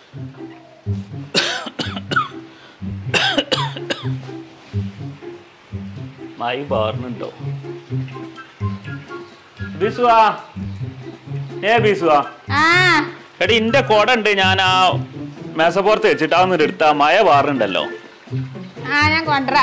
മായി പാറുന്നുണ്ടോ ബിസുവാ ഏ ബിസുവാ ആ എടി ഇന്റെ കൊട ഉണ്ട് ഞാൻ ആ മേശപ്പുറത്ത് വെച്ചിട്ട് അതൊന്നും എടുത്താ മഴ പാറുന്നുണ്ടല്ലോ ആ ഞാൻ കൊണ്ടുവരാ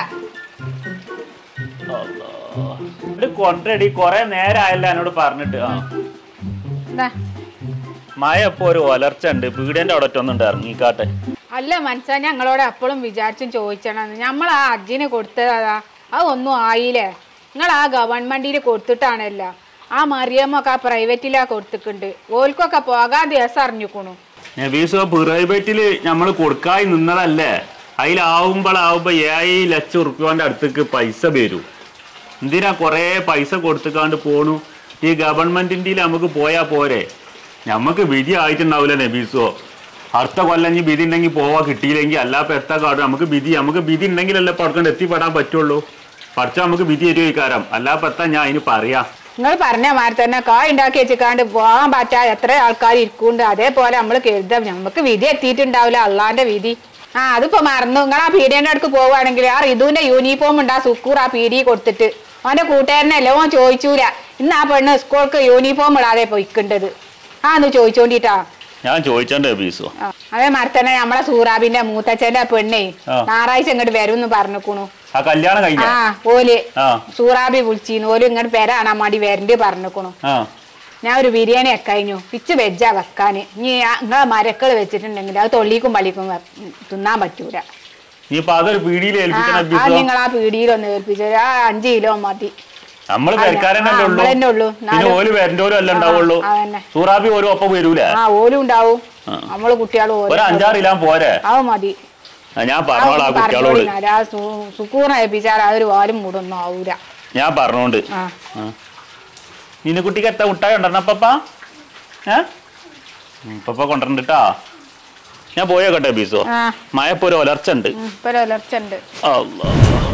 ഇത് കൊണ്ടടി കൊറേ നേരമായല്ലോ എന്നോട് പറഞ്ഞിട്ട് ആ എന്താ മഴ ഇപ്പൊ ഒരു ഒലർച്ച ഉണ്ട് പീടിയന്റെ അവിടെ ഒന്നുണ്ട് ഇറങ്ങിക്കാട്ടെ അല്ല മനസ്സാ ഞങ്ങളോട് എപ്പോഴും വിചാരിച്ചും ചോദിച്ചണെന്ന് നമ്മൾ ആ അജ്ജിന് കൊടുത്തതാ അത് ഒന്നും ആയില്ലേ നിങ്ങൾ ആ ഗവൺമെന്റിൽ കൊടുത്തിട്ടാണല്ലോ ആ മറിയമ്മൊക്കെ ആ പ്രൈവറ്റിലാ കൊടുത്തിട്ടുണ്ട് ഓൽക്കൊക്കെ പോകാൻ ദിവസം അറിഞ്ഞിക്കണു നബീസോ പ്രൈവറ്റില് നമ്മൾ കൊടുക്കായി നിന്നതല്ലേ അതിലാവുമ്പോഴാവുമ്പോ ഏഴ് ലക്ഷം ഉറുപ്പ്യന്റെ അടുത്തേക്ക് പൈസ വരും എന്തിനാ കൊറേ പൈസ കൊടുത്തുകാണ്ട് പോണു ഈ ഗവൺമെന്റിന്റെ നമുക്ക് പോയാ പോരെ നമുക്ക് വിധി ആയിട്ടുണ്ടാവില്ല നബീസോ അടുത്ത കൊല്ലം ഇനി വിധി ഉണ്ടെങ്കിൽ പോവാ കിട്ടിയില്ലെങ്കിൽ അല്ലാപ്പ എത്താ കാടും നമുക്ക് വിധി നമുക്ക് വിധി ഉണ്ടെങ്കിലല്ലേ പടക്കൊണ്ട് എത്തിപ്പെടാൻ പറ്റുള്ളൂ പഠിച്ച നമുക്ക് വിധി തരുവിക്കാരം അല്ലാപ്പ എത്താ ഞാൻ അതിന് പറയാം നിങ്ങൾ പറഞ്ഞ മാതിരി തന്നെ കായ് ഉണ്ടാക്കി വെച്ചിക്കാണ്ട് പോകാൻ പറ്റാ എത്ര ആൾക്കാർ ഇരിക്കുന്നുണ്ട് അതേപോലെ നമ്മൾ കരുതാം നമുക്ക് വിധി എത്തിയിട്ടുണ്ടാവില്ല അള്ളാന്റെ വിധി ആ അതിപ്പോ മറന്നു നിങ്ങൾ ആ പീഡിയന്റെ അടുത്ത് പോവുകയാണെങ്കിൽ ആ റിതുവിന്റെ യൂണിഫോം ഉണ്ട് ആ സുക്കൂർ ആ പീഡി കൊടുത്തിട്ട് അവന്റെ കൂട്ടുകാരനല്ലേ ഓൻ ചോദിച്ചൂല ഇന്ന് ആ പെണ്ണ് സ്കൂൾക്ക് യൂണിഫോം ഇടാതെ പോയിക്കേണ്ടത് ആ ഒന്ന് ചോദിച്ചോണ്ടിട്ടാ ഞാൻ ചോദിച്ചോണ്ട് നബീസോ ആ, അതേ മാതിരി തന്നെ നമ്മളെ സൂറാബിന്റെ മൂത്തച്ഛന്റെ പെണ്ണേ ആ. ഞായറാഴ്ച ഇങ്ങോട്ട് വരും എന്ന് പറഞ്ഞിക്കണു ആ കല്യാണം കഴിഞ്ഞ ആ ഓല് ആ സൂറാബി വിളിച്ചിന്ന് ഓല് ഇങ്ങോട്ട് പേര് കാണാൻ വേണ്ടി വരണ്ട് പറഞ്ഞിക്കണു ആ ഞാൻ ഒരു ബിരിയാണി ഒക്കെ കഴിഞ്ഞു പിച്ച് വെജാ വെക്കാന് ഇനി നിങ്ങളെ മരക്കൾ വെച്ചിട്ടുണ്ടെങ്കിൽ അത് തൊള്ളിക്കും പള്ളിക്കും വെ- തിന്നാൻ പറ്റൂല ഇനിയിപ്പൊ അതൊരു പീടിയിൽ ആ ഏൽപ്പിക്കണം അത് നബീസോ നിങ്ങൾ ആ പീടിയിലൊന്ന് ഏൽപ്പിച്ചത് ആ അഞ്ച് കിലോ മതി നമ്മള് ആ, പെരക്കാരനല്ലേ ആ, ഉള്ളൂ നമ്മളന്നെ ഉള്ളൂ. പിന്നെ നാല് ഓല് വരണ്ടോലും അല്ല ഉണ്ടാവുള്ളൂ ആ, അതന്നെ. സൂറാബി ഓരും ഒപ്പം വരൂലേ ആ ഓലും ഉണ്ടാവും ആ. നമ്മള് കുട്ടികളും ഒരു അഞ്ചാറിലാൻ പോരെ അത് മതി ആ, ഞാൻ പറഞ്ഞോളാം ആ കുട്ടികളോട് പറഞ്ഞോളി ആ സുക്കൂറിനെ ഏൽപ്പിച്ചാൽ അതൊരു വാലും മൂടൊന്നും ആവൂല ഞാൻ പറഞ്ഞോണ്ട് ആ നിന്നെ കുട്ടിക്ക് എത്ര മുട്ടായി കൊണ്ടുവരണപ്പ ഏ പപ്പ കൊണ്ടുവരണ്ടിട്ടാ ഞാൻ പോയേക്കട്ടെ ബീസോ ആ മഴപ്പോ ഒരു ഒലർച്ച ഉണ്ട് ഉം, ഇപ്പൊ ഒരു ഒലർച്ച ഉണ്ട് അല്ലാ.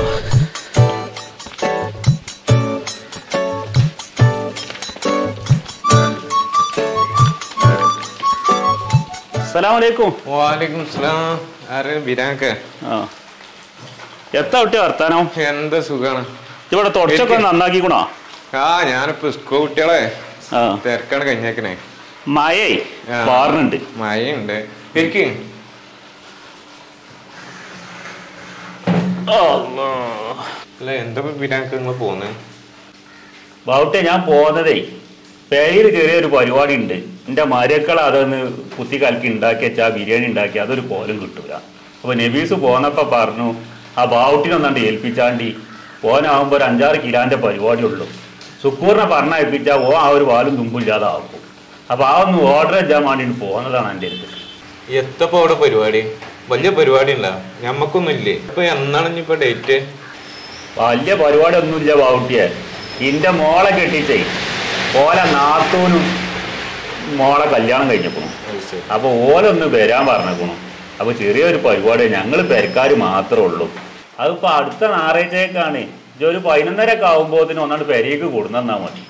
അസ്സലാമലൈക്കും വാലിക്കും സ്ലാം ആര് ബിരാക്ക് ആ എത്ര കുട്ടിയ വർത്താനം എന്ത് സുഖാണ് ഇവിടെ തുടച്ചൊക്കെ ഒന്ന് നന്നാക്കിക്കണോ ആ ഞാനിപ്പോ സ്കൂൾ കുട്ടികളെ ആ തിരക്കാണ് കഴിഞ്ഞേക്കണേ മഴേ ആ. പാറുന്നുണ്ട് മഴയുണ്ട് ഇരിക്ക് അല്ല എന്താ ബിരാക്ക് നിങ്ങൾ പോന്നെ ബാവുട്ടെ ഞാൻ പോകുന്നതേ പേരിൽ ചെറിയൊരു പരിപാടി ഉണ്ട് എന്റെ മരക്കൾ അതൊന്ന് കുത്തി കലക്കി ഉണ്ടാക്കി വെച്ചാ ബിരിയാണി ഉണ്ടാക്കി അതൊരു പോലും കിട്ടൂല അപ്പൊ നബീസ് പോന്നപ്പോ പറഞ്ഞു ആ ബാവുട്ടിനൊന്നാണ്ട് ഏൽപ്പിച്ചാണ്ടി ഓനാവുമ്പോ ഒരു അഞ്ചാറ് കിലോന്റെ പരിപാടി ഉള്ളൂ സുക്കൂറിനെ പറഞ്ഞയപ്പിച്ചാ ഓ ആ ഒരു പാലും തുമ്പില്ലാതെ ആക്കും അപ്പൊ ആ ഒന്ന് ഓർഡർ ചെയ്യാൻ വേണ്ടിട്ട് പോകുന്നതാണ് എൻ്റെ അടുത്ത് എത്തപ്പോ അവിടെ പരിപാടി വലിയ പരിപാടി ഉണ്ടോ ഞമ്മക്കൊന്നും ഇല്ലേ ഇപ്പൊ എന്നാണ് ഇനിയിപ്പോ ഡേറ്റ് വലിയ പരിപാടി ഒന്നുമില്ല ബാവുട്ടിയെ ഇന്റെ മോളെ കെട്ടിച്ചേ ഓലെ നാത്തൂനും മോളെ കല്യാണം കഴിഞ്ഞപ്പോ അപ്പൊ ഓലൊന്ന് വരാൻ പറഞ്ഞേക്കണു അപ്പൊ ചെറിയൊരു പരിപാടി ഞങ്ങൾ പെരക്കാർ മാത്രമേ ഉള്ളൂ അതിപ്പോ അടുത്ത ഞായറാഴ്ചയൊക്കെയാണ് ഇജ്ജ് ഒരു പതിനൊന്നര ഒക്കെ ആവുമ്പോത്തിന് ഒന്നാണ്ട് പെരയ്ക്ക് കൊടുന്നാ മതി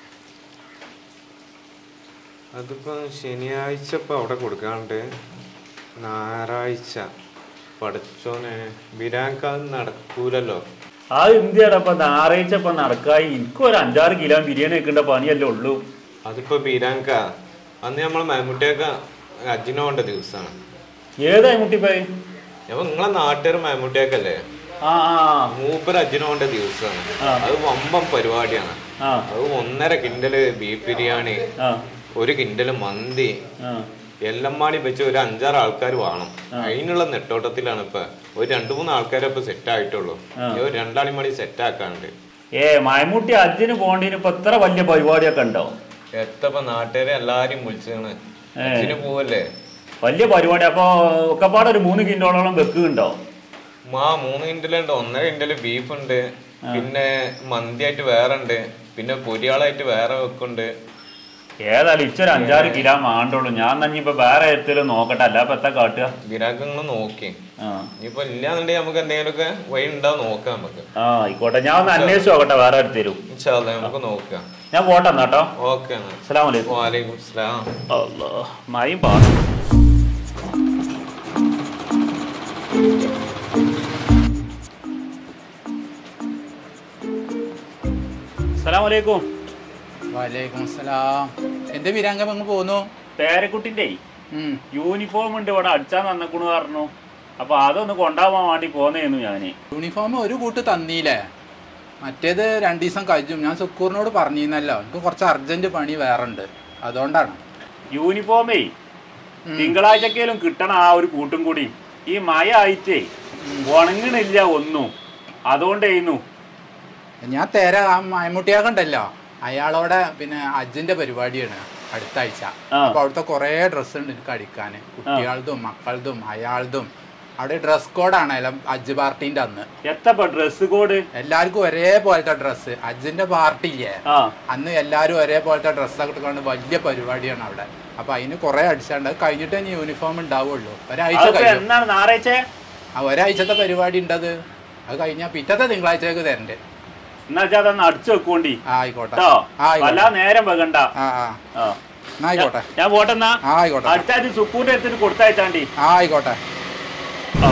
അതിപ്പോ ശനിയാഴ്ച ഇപ്പൊ അവിടെ കൊടുക്കാണ്ട് ഞായറാഴ്ച പഠിച്ചോനെ ബിരാക്ക് അത് നടക്കൂലല്ലോ ആ ഇന്ത്യയുടെ ഇപ്പൊ ഞായറാഴ്ച ഇപ്പൊ നടക്കായി എനിക്ക് ഒരു അഞ്ചാറ് കിലോ ബിരിയാണി വെക്കേണ്ട പണിയല്ലേ ഉള്ളൂ അതിപ്പോ ബിരാങ്ക അന്ന് നമ്മൾ മമ്മൂട്ടിയൊക്കെ അജിന് പോണ്ട ദിവസമാണ് ഏതായി മുട്ടിപ്പോയി അപ്പൊ നിങ്ങളെ നാട്ടുകാർ മമ്മൂട്ടിയൊക്കെ ആ ആ മൂപ്പർ അജിന് പോണ്ട ദിവസമാണ് ആ. അത് വമ്പം പരിപാടിയാണ് ആ അത് ഒന്നര കിൻഡല് ബീഫ് ബിരിയാണി ആ ഒരു കിൻഡല് മന്തി ആ എല്ലാം മാടി വെച്ച് ഒരു അഞ്ചാറ് ആൾക്കാർ വേണം അതിനുള്ള നെട്ടോട്ടത്തിലാണ് ഇപ്പൊ ഒരു രണ്ടു മൂന്ന് ആൾക്കാരെ ഇപ്പൊ സെറ്റ് ആയിട്ടുള്ളൂ ഇനി ഒരു രണ്ടാളി മണി സെറ്റ് ആക്കാണ്ട് ഏ മമ്മൂട്ടി അജ്ജിന് പോണ്ടീന് ഇപ്പൊ ഇത്ര വലിയ പരിപാടിയൊക്കെ ഉണ്ടോ എത്തപ്പോ നാട്ടുകാരെ എല്ലാരും വിളിച്ചാണ് ഏ. അച്ഛന് പോവല്ലേ വലിയ പരിപാടി അപ്പൊ ഒക്കെപ്പാടെ ഒരു മൂന്ന് കിലോളം വെക്കുന്നുണ്ടോ ആ മൂന്ന് കിൻഡലുണ്ട് ഒന്നര കിൻഡല് ബീഫ് ഉണ്ട് പിന്നെ മന്തിയായിട്ട് വേറെ ഉണ്ട് പിന്നെ പൊരിയാളായിട്ട് വേറെ വെക്കുന്നുണ്ട് ഏതായാലും ഇച്ചൊരു അഞ്ചാറ് കിലോ മാണ്ടുള്ളൂ ഞാൻ തന്നെ ഇപ്പൊ വേറെ എത്തിലും നോക്കട്ടെ അല്ല ഇപ്പൊ എത്താ കാട്ടുക ഗിരാക്ക് നിങ്ങൾ നോക്കി ആ ഇനിയിപ്പോ ഇല്ലാന്നുണ്ടെങ്കിൽ നമുക്ക് എന്തെങ്കിലുമൊക്കെ വഴി ഉണ്ടാവും നോക്കാം നമുക്ക് ആ ആയിക്കോട്ടെ ഞാൻ ഒന്ന് അന്വേഷിച്ച് നോക്കട്ടെ വേറെ അടുത്ത് തരും ഇൻഷാല്ലാ നമുക്ക് നോക്കാം ഞാൻ പോട്ടെ എന്നാ കേട്ടോ ഓക്കെ എന്നാ അസ്സലാമു അലൈക്കും വാലൈക്കും സ്ലാം അല്ലാ മൈ പാ അസ്സലാമു അലൈക്കും വലൈക്കും സലാം എന്റെ വിരാങ്കം അങ്ങ് പോന്നു പേരക്കുട്ടിന്റെ ഉം. യൂണിഫോം ഉണ്ട് ഇവിടെ അടിച്ചാൻ തന്നക്കണു പറഞ്ഞു അപ്പൊ അതൊന്ന് കൊണ്ടാവാൻ വേണ്ടി പോന്നേന്നു ഞാന് യൂണിഫോം ഒരു കൂട്ട് തന്നീലേ മറ്റേത് രണ്ടു ദിവസം കഴിച്ചും ഞാൻ സുക്കൂറിനോട് പറഞ്ഞിരുന്നല്ലോ എനിക്ക് കുറച്ച് അർജന്റ് പണി വേറെ ഉണ്ട് അതുകൊണ്ടാണ് യൂണിഫോമേ തിങ്കളാഴ്ചക്കേലും കിട്ടണം ആ ഒരു കൂട്ടും കൂടി ഈ മഴ ആയിട്ടേ ഉണങ്ങണില്ല ഒന്നും അതുകൊണ്ടേന്നു ഞാൻ തേര ആ മയമുട്ടിയാക്കണ്ടല്ലോ അയാളോടെ പിന്നെ അജ്ജിന്റെ പരിപാടിയാണ് അടുത്ത ആഴ്ച ആ. അപ്പൊ അവിടുത്തെ കുറേ ഡ്രസ്സ് ഉണ്ട് എനിക്ക് അടിക്കാൻ കുട്ടികളതും മക്കളതും അയാളതും അവിടെ ഡ്രസ് കോഡാണ് എല്ലാം അജ്ജ് പാർട്ടിന്റെ അന്ന് എത്തപ്പ ഡ്രസ് കോഡ് എല്ലാവർക്കും ഒരേപോലത്തെ ഡ്രസ്സ് അജ്ജിന്റെ പാർട്ടി ഇല്ലേ ആ അന്ന് എല്ലാവരും ഒരേപോലത്തെ ഡ്രസ്സൊക്കെ ഇട്ടുകൊണ്ട് വലിയ പരിപാടിയാണ് അവിടെ അപ്പൊ അതിന് കുറെ അടിച്ചാണ്ട് അത് കഴിഞ്ഞിട്ട് ഇനി യൂണിഫോം ഉണ്ടാവുള്ളൂ ഒരാഴ്ച അതിപ്പോ കഴിയും എന്നാണ് ഞായറാഴ്ച ആ ഒരാഴ്ചത്തെ പരിപാടി ഉണ്ടത് അത് കഴിഞ്ഞാൽ പിറ്റത്തെ തിങ്കളാഴ്ചക്ക് തരണ്ടേ എന്നാ വെച്ചാ അതൊന്ന് അടിച്ചു വെക്കോണ്ടി ആ ആയിക്കോട്ടെ കേട്ടോ ആ വല്ല ആയിക്കോട്ടെ നേരം വെക്കണ്ട ആ ആ ആ എന്നാ ആയിക്കോട്ടെ ഞാൻ പോട്ടെന്നാ ആ ആയിക്കോട്ടെ അടുത്താഴ്ച സുക്കൂന്റെ എടുത്തിട്ട് കൊടുത്തയച്ചാണ്ടി ആ ആയിക്കോട്ടെ ആ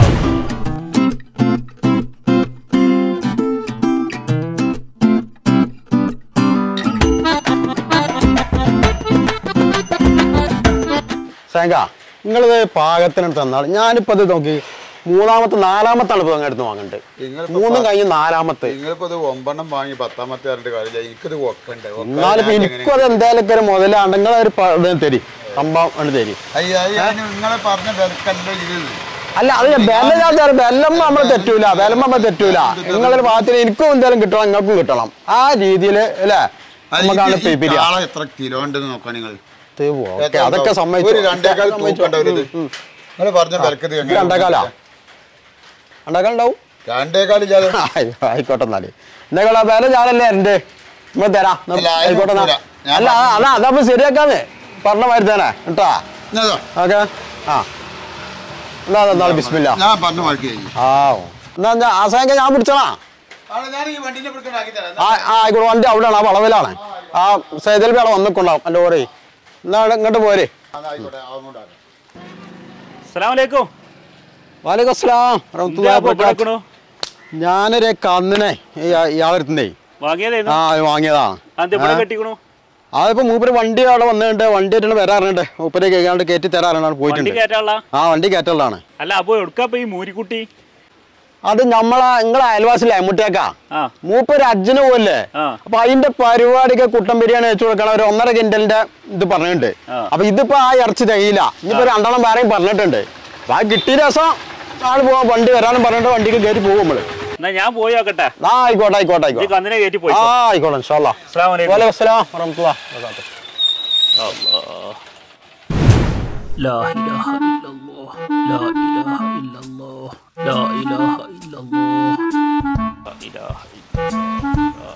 ശങ്ക നിങ്ങളിത് പാകത്തിന് തന്നാൽ ഞാനിപ്പോ ഇത് നോക്കി മൂന്നാമത്തെ നാലാമത്തെ ആണ് ഇപ്പൊ അങ്ങ് വാങ്ങണ്ട് നിങ്ങളിപ്പോ മൂന്നും പ- കഴിഞ്ഞ് നാലാമത്തെ നിങ്ങളിപ്പോ ഇത് ഒമ്പെണ്ണം വാങ്ങി പത്താമത്തെ പറഞ്ഞിട്ട് കാര്യമില്ല എനിക്കിത് ഒക്കണ്ടേ ഒക്കാൻ എന്നാലും ഞാൻ എനിക്കും അത് എന്തായാലും ഒരു മുതലാണ് നിങ്ങളൊരു പ- ഇത് തരി സംഭവം ആണ് തരി അയ്യ, അയ്യ, അതിന് നിങ്ങളെ പറഞ്ഞ വിലക്കല്ല ഇത് അല്ല അത് ബെല്ലില്ലാത്ത ബെല്ലം നമ്മൾ തെറ്റൂല ബെല്ലം നമ്മൾ തെറ്റൂല നിങ്ങളൊരു ഭാഗത്തിന് എനിക്കും എന്തായാലും കിട്ടണം നിങ്ങൾക്കും കിട്ടണം ആ രീതിയിൽ അല്ലേ അത് നമുക്കാണ് ഈ- ഈ പിരിയ കാള എത്ര കിലോ ഉണ്ടെന്ന് നോക്കാം നിങ്ങൾ ഓക്കെ അതൊക്കെ സമ്മതിച്ചു ഒരു രണ്ടേക്കാൾ സമ്മതിച്ചു. തൂക്കണ്ട ഒരു ഇത് ഉം, ഉം. നിങ്ങൾ പറഞ്ഞ വിലക്കത് ഇത് രണ്ടേക്കാലാ രണ്ടേക്കാൽ ഉണ്ടാവും രണ്ടേക്കാൾ ഇല്ലാതെ ആയി- ആയിക്കോട്ടെ എന്നാല് എന്താ വില ഞാനല്ലേ എന്റെ നമ്മൾ തരാം ന- ഇല്ല, അതിന് ആയിക്കോട്ടെ എന്നാ. ഒക്കൂല. ഞാൻ അല്ല പറഞ്ഞു. അതാ അതപ്പൊ ശരിയാക്കാന്ന് പറഞ്ഞ മാതിരി തന്നെ കേട്ടാ ഇന്നതോ? ഓക്കെ ആ എന്നാ എന്നാളെ ബിസ്മില്ല ഞാൻ പറഞ്ഞ മാർക്ക് കഴിഞ്ഞു ആ എന്നാ ഞാൻ ആ സാധനം ഞാൻ പിടിച്ചോളാ ഞാൻ ഈ വണ്ടിനെ പിടിക്കണ്ടാക്കി തരാം ആ ആ ആയിക്കോട്ടെ വണ്ടി അവിടെയാണ് ആ വളവിലാണ് ആ സൈതൽ വേള വന്നിട്ടുണ്ടാവും എൻ്റെ ഓരേ എന്നാ അവിടെ ഇങ്ങോട്ട് പോരെ ആ, ആയിക്കോട്ടെ അങ്ങോട്ടാണ് അസ്സലാമലൈക്കും വാലേക്കും അസ്സലാം വറഹ്മത്തുള്ളാഹി വബറകാത്തുഹ്. ഞാനൊരു കന്നിനെ ഇയാളെടുത്തുന്നേ വാങ്ങിയതായിരുന്നു ആ അത് വാങ്ങിയതാണ് അത് ഇവിടെ ആ. കെട്ടിക്കണു അതിപ്പോ മൂപ്പര് വണ്ടി അവിടെ വന്നിട്ടുണ്ട് വണ്ടി ആയിട്ടാണ് വരാറുണ്ട് മൂപ്പര് കേൾക്കാണ്ട് കയറ്റി തരാറാണ് വണ്ടി പോയിട്ടുണ്ട് കയറ്റാനുള്ള ആ വണ്ടി കയറ്റുള്ളതാണ് അല്ല അപ്പൊ എടുക്കാ ഈ മൂരിക്കുട്ടി അത് നമ്മളെ നിങ്ങളെ അയൽവാസിലെ അമ്മുട്ടിയാക്കാ ആ മൂപ്പര് അജ്ജന് പോലല്ലേ ആ. അപ്പൊ അതിന്റെ പരിപാടിക്ക് കുട്ടൻ ബിരിയാണി വെച്ച് കൊടുക്കണം ഒരു ഒന്നര കിൻഡലിന്റെ ഇത് പറഞ്ഞിട്ടുണ്ട് ആ. അപ്പൊ ഇതിപ്പോ ആ ഇറച്ചി തികയില്ല ഇനിയിപ്പോ രണ്ടെണ്ണം വേറെയും പറഞ്ഞിട്ടുണ്ട് അപ്പൊ ആ കിട്ടിയ രസം ആള് പോവാൻ വണ്ടി വരാനും പറഞ്ഞിട്ട് വണ്ടിക്ക് കയറി പോകും നമ്മള് എന്നാ ഞാൻ പോയി നോക്കട്ടെ ആ ആയിക്കോട്ടെ ആയിക്കോട്ടെ ഈ ആയിക്കോട്ടെ കന്നിനെ കയറ്റി പോയി ആ ആയിക്കോട്ടെ ഇൻഷാല്ലാ അസ്സലാമലൈക്കും വലൈക്കും അസ്സലാം വറഹ്മത്തുള്ളാഹി വബറകാതുഹു لا إله إلا الله لا إله إلا الله لا إله إلا الله لا إله إلا الله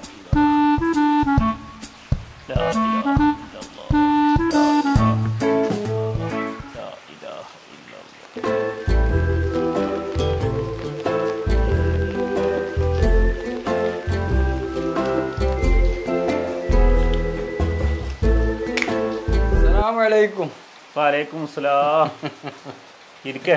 لا إله إلا الله لا إله لا إله إلا الله അസ്സലാമലൈക്കും വലൈക്കും അസ്സലാം ഇരിക്കേ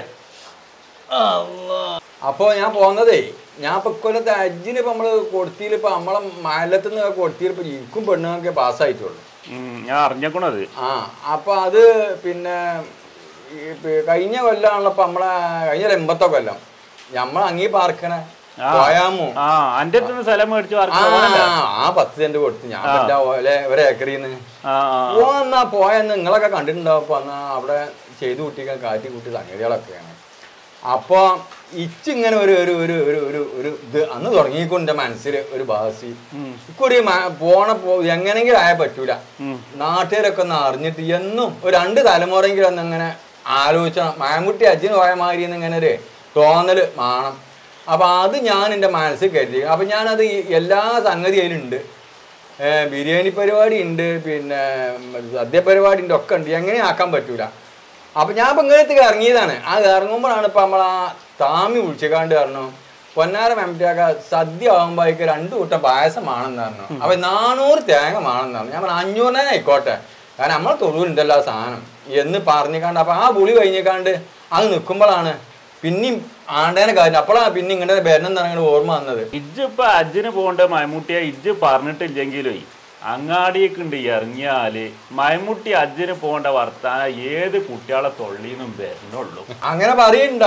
അപ്പോ ഞാൻ പോന്നതേ ഞാൻ ഇപ്പൊ ഇക്കൊല്ലത്തെ അജ്ജിന് ഇപ്പൊ നമ്മള് കൊടുത്തിയിൽ ഇപ്പൊ നമ്മളെ മലത്ത് നിന്ന് കൊടുത്തിയിൽ ഇപ്പൊ ഇരിക്കും പെണ്ണുങ്ങൾക്ക് പാസ്സായിട്ടുള്ളൂ ഞാൻ അറിഞ്ഞേക്കണത് ആ അപ്പൊ അത് പിന്നെ ഈ പി- കഴിഞ്ഞ കൊല്ലാണല്ലോ ഇപ്പൊ നമ്മളെ കഴിഞ്ഞ എൺപത്തെ കൊല്ലം നമ്മൾ അങ്ങീ പാർക്കണേ ആ. പോയാമോ ആ അന്റെ അടുത്ത് സ്ഥലം മേടിച്ചു ആ ആർക്കും ആ പത്ത് സെന്റ് കൊടുത്തു ഞാൻ ആ. പറ്റാ പോലെ ഒരു ഏക്കറിന്ന് ആ ആ ഓ എന്നാ പോയെന്ന് നിങ്ങളൊക്കെ കണ്ടിട്ടുണ്ടാവും അപ്പൊ എന്നാ അവിടെ ചെയ്തു കൂട്ടിക്കാൻ കാറ്റി കൂട്ടി സംഗതികളൊക്കെയാണ് അപ്പൊ ഇച്ചിങ്ങനെ ഒരു ഒരു ഒരു ഒരു ഒരു ഒരു ഇത് അന്ന് തുടങ്ങിക്കൊണ്ട് എൻ്റെ മനസ്സിൽ ഒരു ബാസി ഇക്കുറി മ- പോണ പോ എങ്ങനെങ്കിലും ആയാൽ പറ്റൂല നാട്ടുകാരൊക്കെ ഒന്ന് അറിഞ്ഞിട്ട് എന്നും ഒരു രണ്ട് തലമുറയെങ്കിലും ഒന്ന് ഇങ്ങനെ ആലോചിച്ചണം മാമുട്ടി അച്ഛന് പോയ മാതിരി ഇങ്ങനെ ഒരു തോന്നല് വേണം അപ്പൊ അത് ഞാൻ എൻ്റെ മനസ്സിൽ കരുതി അപ്പൊ ഞാനത് ഈ എല്ലാ സംഗതി അതിലുണ്ട് ഏ, ബിരിയാണി പരിപാടി ഉണ്ട് പിന്നെ സദ്യ പരിപാടി ഉണ്ട് ഒക്കെ ഉണ്ട് എങ്ങനെ ആക്കാൻ പറ്റൂല അപ്പൊ ഞാൻ ഇപ്പൊ ഇങ്ങനത്തേക്ക് ഇറങ്ങിയതാണ് ആ ഇറങ്ങുമ്പോഴാണ് ഇപ്പൊ നമ്മൾ ആ താമി വിളിച്ചേക്കാണ്ട് പറഞ്ഞു പൊന്നാര മെമ്പറ്റിയാക്ക സദ്യ ആകുമ്പോഴേക്ക് രണ്ടു കൂട്ടം പായസമാണെന്ന് പറഞ്ഞു അപ്പൊ നാനൂറ് തേങ്ങ ആണെന്ന് പറഞ്ഞു ഞാൻ പറഞ്ഞു അഞ്ഞൂറിനെ ആയിക്കോട്ടെ കാരണം നമ്മളെ തൊടുവിലുണ്ടല്ലോ ആ സാധനം എന്ന് പറഞ്ഞേക്കാണ്ട് അപ്പൊ ആ പുളി കഴിഞ്ഞേക്കാണ്ട് അത് നിൽക്കുമ്പോഴാണ് പിന്നെയും ആണ്ടേനെ കാര്യം അപ്പോഴാണ് പിന്നെ ഇങ്ങനെ വരണം എന്നാണ് ഓർമ്മ വന്നത് ഇജ്ജ് ഇപ്പൊ അജ്ജിന് പോകേണ്ട മമ്മൂട്ടിയെ ഇജ്ജ് പറഞ്ഞിട്ടില്ലെങ്കിലോ അങ്ങാടിയൊക്കെ ഉണ്ട് ഇറങ്ങിയാല് മമ്മൂട്ടി അജ്ജിന് പോകേണ്ട വർത്താനം ഏത് കുട്ടികളെ തൊള്ളിന്നും വരുന്നുള്ളൂ അങ്ങനെ പറയണ്ട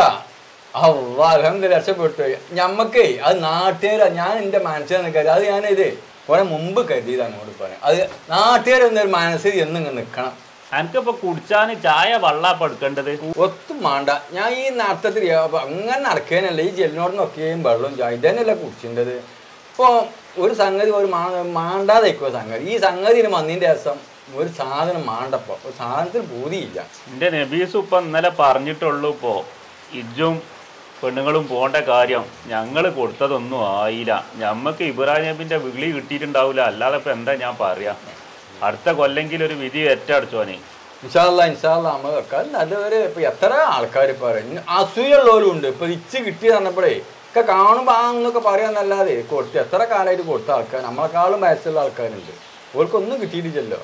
അള്ളാഹം രക്ഷപ്പെട്ടു ഞമ്മക്കേ അത് നാട്ടുകാരാ ഞാൻ എന്റെ മനസ്സിൽ നിൽക്കാറ് അത് ഞാനിത് കുറെ മുമ്പ് കരുതിയത് അങ്ങോട്ട് പറയാം അത് നാട്ടുകാർ എന്നൊരു മനസ്സിൽ എന്നും നിൽക്കണം എനിക്കിപ്പോ കുടിച്ചാന് ചായ വള്ളാപ്പ് എടുക്കേണ്ടത് ഒത്തും മാണ്ട ഞാൻ ഈ നടത്തത്തിൽ അങ്ങനെ നടക്കാനല്ല ഈ ജെല്ലിനോടൊന്നൊക്കെയും വെള്ളവും ചായ ഇതന്നെയല്ല കുടിച്ചിട്ടത് ഇപ്പോൾ ഒരു സംഗതി ഒരു മാ മാണ്ടാതായിക്കോ സംഗതി ഈ സംഗതിന് വന്നതിൻ്റെ രസം ഒരു സാധനം മാണ്ടപ്പോ ഒരു സാധനത്തിന് പൂതിയില്ല എന്റെ നബീസ് ഇപ്പൊ ഇന്നലെ പറഞ്ഞിട്ടുള്ളൂ ഇപ്പോ ഇജ്ജും പെണ്ണുങ്ങളും പോണ്ട കാര്യം ഞങ്ങൾ കൊടുത്തതൊന്നും ആയില്ല ഞമ്മക്ക് ഇബ്രാഹിം നബിന്റെ വിളി കിട്ടിയിട്ടുണ്ടാവില്ല അല്ലാതെ ഇപ്പൊ എന്താ ഞാൻ പറയാ അടുത്ത കൊല്ലെങ്കിലും ഒരു വിധി ഏറ്റടച്ചോനെ ഇൻഷാല്ല ഇൻഷാല്ല നമ്മൾ വെക്കാൻ നല്ലവര് ഇപ്പൊ എത്ര ആൾക്കാർ പറയും അസൂയുള്ളവരും ഉണ്ട് ഇപ്പൊ ഇച്ച് കിട്ടി പറഞ്ഞപ്പോഴേ ഒക്കെ കാണുമ്പോൾ ആ എന്നൊക്കെ പറയാന്നല്ലാതെ കൊടുത്ത് എത്ര കാലമായിട്ട് കൊടുത്ത ആൾക്കാർ നമ്മളെക്കാളും വയസ്സുള്ള ആൾക്കാരുണ്ട് ഓർക്കൊന്നും കിട്ടിയിട്ടില്ലല്ലോ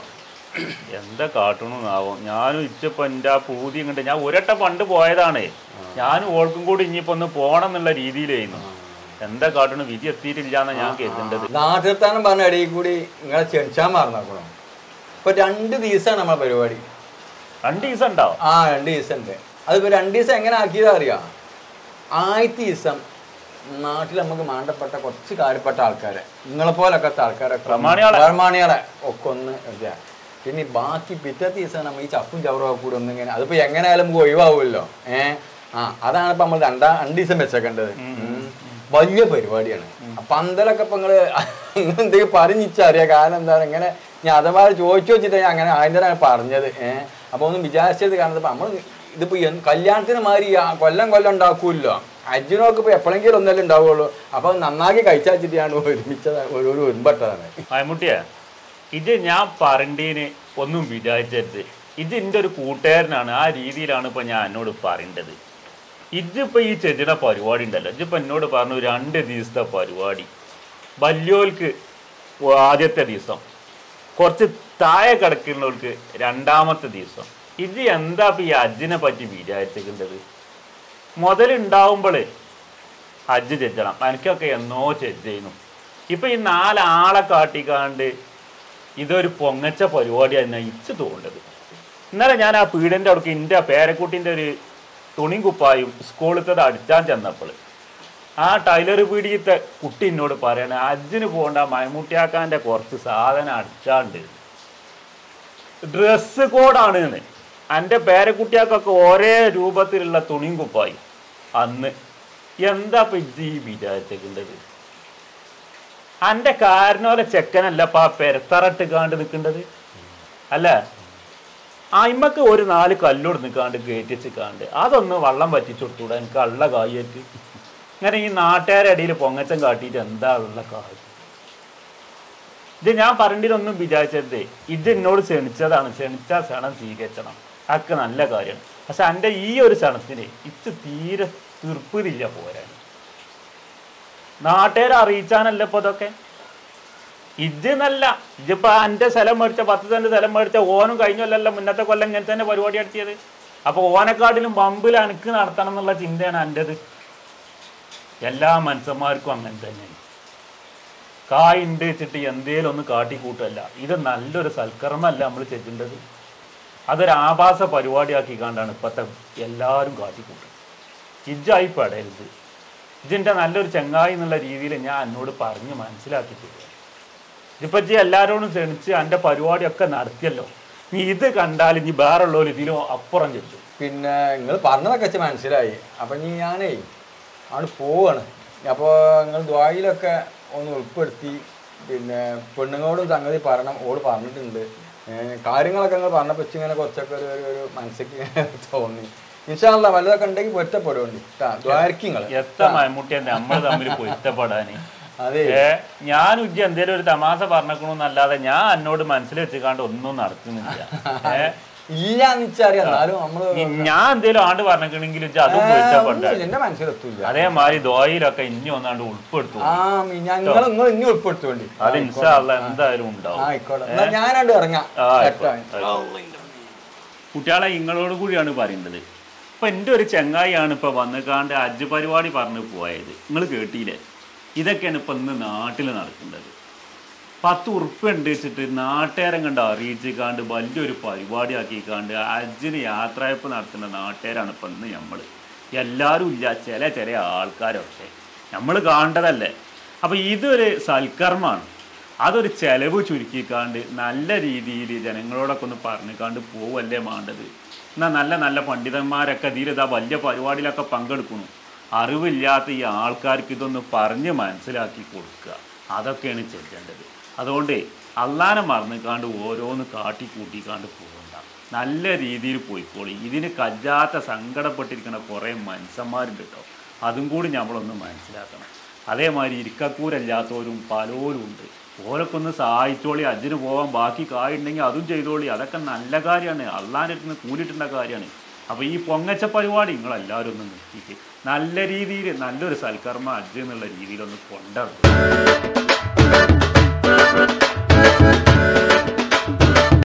എന്താ കാട്ടണമെന്നാവും ഞാനും ഇച്ചിപ്പോ എൻ്റെ ആ പൂതി കണ്ട് ഞാൻ ഒരട്ട പണ്ട് പോയതാണ് ഞാനും ഓൾക്കും കൂടി ഇനിയിപ്പോ ഒന്ന് പോണം എന്നുള്ള രീതിയിലായിരുന്നു എന്താ കാട്ടണ വിധി എത്തിയിട്ടില്ലാന്നാ ഞാൻ കരുതേണ്ടത് നാട്ടിലെത്താനും പറഞ്ഞ ഇടയിൽ കൂടി നിങ്ങളെ ക്ഷണിച്ചാൻ മറന്നേക്കണം ഇപ്പൊ രണ്ട് ദിവസമാണ് നമ്മളെ പരിപാടി രണ്ട് ദിവസം ഉണ്ടാവും ആ രണ്ട് ദിവസം ഉണ്ട് അതിപ്പോ രണ്ട് ദിവസം എങ്ങനെ ആക്കിയതാ അറിയാം ആദ്യത്തെ ദിവസം നാട്ടിൽ നമുക്ക് മാണ്ടപ്പെട്ട കുറച്ച് കാര്യപ്പെട്ട ആൾക്കാരെ നിങ്ങളെ പോലൊക്കെ ആൾക്കാരെ പ്രമാണികളെ. പ്രമാണികളെ ഒക്കെ ഒന്ന് ഇതാ. പിന്നെ ഈ ബാക്കി പിറ്റേ ദിവസം നമ്മൾ ഈ ചപ്പും ചവറും കൂടെ ഒന്ന് ഇങ്ങനെ അതിപ്പോ എങ്ങനെയായാലും നമുക്ക് ഒഴിവാകുമല്ലോ ഏ ആ അതാണ് ഇപ്പൊ നമ്മൾ രണ്ടാ രണ്ട് ദിവസം വെച്ചേക്കേണ്ടത് ഉം. വലിയ പരിപാടിയാണ് ആ പന്തലൊക്കെ ഇപ്പൊ നിങ്ങള് എന്തെങ്കിലും പറഞ്ഞിച്ചറിയാം കാരണം എന്താണ് ഇങ്ങനെ ഞാൻ അഥവാ ചോദിച്ചു വെച്ചിട്ട് ഞാൻ അങ്ങനെ ആദ്യം പറഞ്ഞത് ഏഹ് അപ്പൊ ഒന്നും വിചാരിച്ചത് കാരണം ഇപ്പൊ നമ്മൾ ഇതിപ്പോ എന്ത് കല്യാണത്തിന് മാതിരി ആ കൊല്ലം കൊല്ലം ഉണ്ടാക്കൂല്ലോ അജ്ജിനൊക്കെ ഇപ്പൊ എപ്പോഴെങ്കിലും ഒന്നല്ലേ ഉണ്ടാവുള്ളൂ അപ്പൊ അത് നന്നാക്കി കഴിച്ചാച്ചിട്ടാണ് ഒരുമിച്ചത് ഒരു ഒരു ഒരുമ്പട്ടതാണ് മമ്മൂട്ടിയെ ഇത് ഞാൻ പറണ്ടീന് ഒന്നും വിചാരിച്ചത് ഇത് എൻ്റെ ഒരു കൂട്ടുകാരനാണ് ആ രീതിയിലാണ് ഇപ്പൊ ഞാൻ എന്നോട് പറയേണ്ടത് ഇതിപ്പോ ഈ ചെടിയുടെ പരിപാടി ഉണ്ടല്ലോ ഇതിപ്പോ എന്നോട് പറഞ്ഞു രണ്ട് ദിവസത്തെ പരിപാടി വല്യോൽക്ക് ആദ്യത്തെ ദിവസം കുറച്ച് താഴെ കിടക്കുന്നവർക്ക് രണ്ടാമത്തെ ദിവസം ഇത് എന്താ ഇപ്പൊ ഈ അജ്ജിനെ പറ്റി വിചാരിച്ചിട്ടുണ്ടത് മുതലുണ്ടാവുമ്പോൾ ഹജ്ജ് ചെല്ലണം എനിക്കൊക്കെ എന്നോ ചെല്ലുന്നു ഇപ്പൊ ഈ നാലാളെ കാട്ടിക്കാണ്ട് ഇതൊരു പൊങ്ങച്ച പരിപാടിയാണ് ഇച്ച് തോണ്ടത് ഇന്നലെ ഞാൻ ആ പീഡന്റെ അവിടേക്ക് എൻ്റെ പേരക്കുട്ടിൻ്റെ ഒരു തുണിയും കുപ്പായും സ്കൂളിലത്തത് അടിച്ചാൻ ചെന്നപ്പോൾ ആ ടൈലർ പീടിയത്തെ കുട്ടി എന്നോട് പറയണേ അജ്ജിന് പോകണ്ട മൈമുട്ടിയാക്കാൻ്റെ കുറച്ച് സാധനം അടിച്ചാണ്ട് ഡ്രസ്സ് കോഡാണ് എന്ന് എൻ്റെ പേരക്കുട്ടിയാക്കൊക്കെ ഒരേ രൂപത്തിലുള്ള തുണിയും കുപ്പായും അന്ന് എന്താ ഇപ്പൊ ഇത് ഈ വിചാരിച്ചേക്കേണ്ടത് അന്റെ കാരണോലെ ചെക്കനല്ല ഇപ്പൊ ആ പെരത്തറട്ട് കാണ്ട് നിൽക്കേണ്ടത് അല്ല അയിമക്ക് ഒരു നാല് കല്ലോട് നിൽക്കാണ്ട് കയറ്റിച്ച് കാണ്ട് അതൊന്ന് വള്ളം പറ്റിച്ചു കൊടുത്തൂടെ എനിക്ക് അള്ള കായേറ്റ് ഇങ്ങനെ ഈ നാട്ടുകാരുടെ ഇടയിൽ പൊങ്ങച്ചം കാട്ടിയിട്ട് എന്താ ഉള്ള കാര്യം ഇത് ഞാൻ പറഞ്ഞിട്ടൊന്നും വിചാരിച്ചത് ഇത് എന്നോട് ക്ഷണിച്ചതാണ് ക്ഷണിച്ച ക്ഷണം സ്വീകരിച്ചണം അതൊക്കെ നല്ല കാര്യമാണ് പക്ഷെ എൻ്റെ ഈ ഒരു ക്ഷണത്തിന് ഇച്ച് തീരെ തീർപ്പിലില്ല പോരാൻ നാട്ടുകാരെ അറിയിച്ചാനല്ല ഇപ്പൊ ഇതൊക്കെ ഇത് നല്ല ഇതിപ്പോ എന്റെ സ്ഥലം മേടിച്ച പത്ത് സെന്റ് സ്ഥലം മേടിച്ച ഓനും കഴിഞ്ഞല്ലല്ലോ മുന്നത്തെ കൊല്ലം ഇങ്ങനെ തന്നെ പരിപാടി നടത്തിയത് അപ്പൊ ഓനെക്കാട്ടിലും പമ്പിൽ അനക്ക് നടത്തണം എന്നുള്ള ചിന്തയാണ് എൻ്റെത് എല്ലാ മനുഷ്യന്മാർക്കും അങ്ങനെ തന്നെയാണ് കായ് ഉണ്ട് വെച്ചിട്ട് എന്തേലും ഒന്ന് കാട്ടിക്കൂട്ടല്ല ഇത് നല്ലൊരു സൽക്കർമ്മല്ല നമ്മൾ ചെയ്യേണ്ടത് അതൊരു ആഭാസ പരിപാടിയാക്കി കണ്ടാണ് ഇപ്പത്തെ എല്ലാവരും കാട്ടിക്കൂട്ടുന്നത് ഇജ്ജായി പെടരുത് ഇതിൻ്റെ നല്ലൊരു ചങ്ങായി എന്നുള്ള രീതിയിൽ ഞാൻ എന്നോട് പറഞ്ഞ് മനസ്സിലാക്കി തരിക ഇതിപ്പോ ഇജ്ജ് എല്ലാവരോടും ക്ഷണിച്ച് എൻ്റെ പരിപാടിയൊക്കെ നടത്തിയല്ലോ നീ ഇത് കണ്ടാൽ ഇനി വേറുള്ളവർ ഇതിലും അപ്പുറം ചെല്ലും പിന്നെ നിങ്ങൾ പറഞ്ഞതൊക്കെ വെച്ച് മനസ്സിലായി അപ്പൊ ഇനി ഞാനേ അവിടെ പോവാണ് അപ്പോൾ നിങ്ങൾ ദ്വായിലൊക്കെ ഒന്ന് ഉൾപ്പെടുത്തി പിന്നെ പെണ്ണുങ്ങളോടും സംഗതി പറയണം ഓട് പറഞ്ഞിട്ടുണ്ട് ഏഹ് കാര്യങ്ങളൊക്കെ നിങ്ങൾ പറഞ്ഞപ്പോൾ വെച്ച് ഇങ്ങനെ കുറച്ചൊക്കെ ഒരു ഒരു- ഒരു മനസ്സിക്ക് ഇങ്ങനെ തോന്നി ഇൻഷാല്ല വല്ലതൊക്കെ ഉണ്ടെങ്കിൽ പൊറ്റപ്പെടുവണ്ടി ദ്വാരക്കിങ്ങൾ എത്ര മമ്മൂട്ടിയെ നമ്മൾ തമ്മിൽ പൊരുത്തപ്പെടാന് അതെ ഏ ഞാൻ ഉജ്ജ എന്തേലും ഒരു തമാശ പറഞ്ഞേക്കണമെന്നല്ലാതെ ഞാൻ എന്നോട് മനസ്സിൽ വെച്ചുകാണ്ട് ഒന്നും നടത്തുന്നില്ല ഏ ഇല്ല എന്ന് വെച്ചറിയാം എന്നാലും നമ്മള് ഈ ഞാൻ എന്തേലും ആണ്ട് പറഞ്ഞേക്കണെങ്കിൽ ഇജ്ജ് അതും പൊരുത്തപ്പെട എന്റെ മനസ്സിലെത്തൂല അതേമാതിരി ദോയിലൊക്കെ ഇനി ഒന്നാണ്ട് ഉൾപ്പെടുത്തും ആ ഞങ്ങൾ നിങ്ങൾ ഇനി ഉൾപ്പെടുത്തുവേണ്ടി അത് ഇൻഷാല്ല എന്തായാലും ഉണ്ടാവും ആയിക്കോട്ടെ എന്നാ ഞാനാണ്ട് ഇറങ്ങാം ആ, കേട്ടോ ആയിക്കോട്ടെ. കുട്ടികളെ ഇങ്ങളോട് കൂടിയാണ് പറയുന്നത് ഇപ്പൊ എൻ്റെ ഒരു ചങ്ങായിയാണ് ഇപ്പൊ വന്നുകാണ്ട് ഹജ്ജ് പരിപാടി പറഞ്ഞു പോയത് നിങ്ങൾ കേട്ടില്ലേ ഇതൊക്കെയാണ് ഇപ്പൊ ഇന്ന് നാട്ടിൽ നടക്കുന്നത് പത്ത് ഉറുപ്പ്യ ഉണ്ട് വെച്ചിട്ട് നാട്ടുകാരം കണ്ട് അറിയിച്ചിക്കാണ്ട് വലിയൊരു പരിപാടി ആക്കിക്കാണ്ട് ഹജ്ജിന് യാത്രയപ്പ് നടത്തുന്ന നാട്ടുകാരാണ് ഇപ്പം ഇന്ന് നമ്മൾ എല്ലാവരും ഇല്ല ചില ചില ആൾക്കാരൊക്കെ നമ്മൾ കാണേണ്ടതല്ലേ അപ്പം ഇതൊരു സൽക്കർമ്മമാണ് അതൊരു ചെലവ് ചുരുക്കിക്കാണ്ട് നല്ല രീതിയിൽ ജനങ്ങളോടൊക്കെ ഒന്ന് പറഞ്ഞിക്കാണ്ട് പോവല്ലേ വേണ്ടത് എന്നാൽ നല്ല നല്ല പണ്ഡിതന്മാരൊക്കെ ഇതിലിതാ വലിയ പരിപാടിയിലൊക്കെ പങ്കെടുക്കുന്നു അറിവില്ലാത്ത ഈ ആൾക്കാർക്ക് ഇതൊന്ന് പറഞ്ഞ് മനസ്സിലാക്കി കൊടുക്കുക അതൊക്കെയാണ് ചെയ്യേണ്ടത് അതുകൊണ്ട് അള്ളാനെ മറന്നിക്കാണ്ട് ഓരോന്ന് കാട്ടി കൂട്ടിക്കാണ്ട് പോകണ്ട നല്ല രീതിയിൽ പോയിക്കോളി ഇതിന് കജ്ജാത്ത സങ്കടപ്പെട്ടിരിക്കുന്ന കുറേ മനുഷ്യന്മാരുണ്ട് കേട്ടോ അതും കൂടി നമ്മളൊന്ന് മനസ്സിലാക്കണം അതേമാതിരി ഇരിക്കക്കൂരല്ലാത്തവരും പലരും ഉണ്ട് ഓരൊക്കെ ഒന്ന് സഹായിച്ചോളി അജിന് പോകാൻ ബാക്കി കായുണ്ടെങ്കിൽ അതും ചെയ്തോളി അതൊക്കെ നല്ല കാര്യമാണ് അള്ളാൻ്റെ അടുത്ത് നിന്ന് കൂലിയിട്ടുള്ള കാര്യമാണ് അപ്പോൾ ഈ പൊങ്ങച്ച പരിപാടി നിങ്ങളെല്ലാവരും ഒന്ന് നിർത്തിയിട്ട് നല്ല രീതിയിൽ നല്ലൊരു സൽക്കർമ്മ അജ്ജ് എന്നുള്ള രീതിയിലൊന്ന് കൊണ്ടുവരണം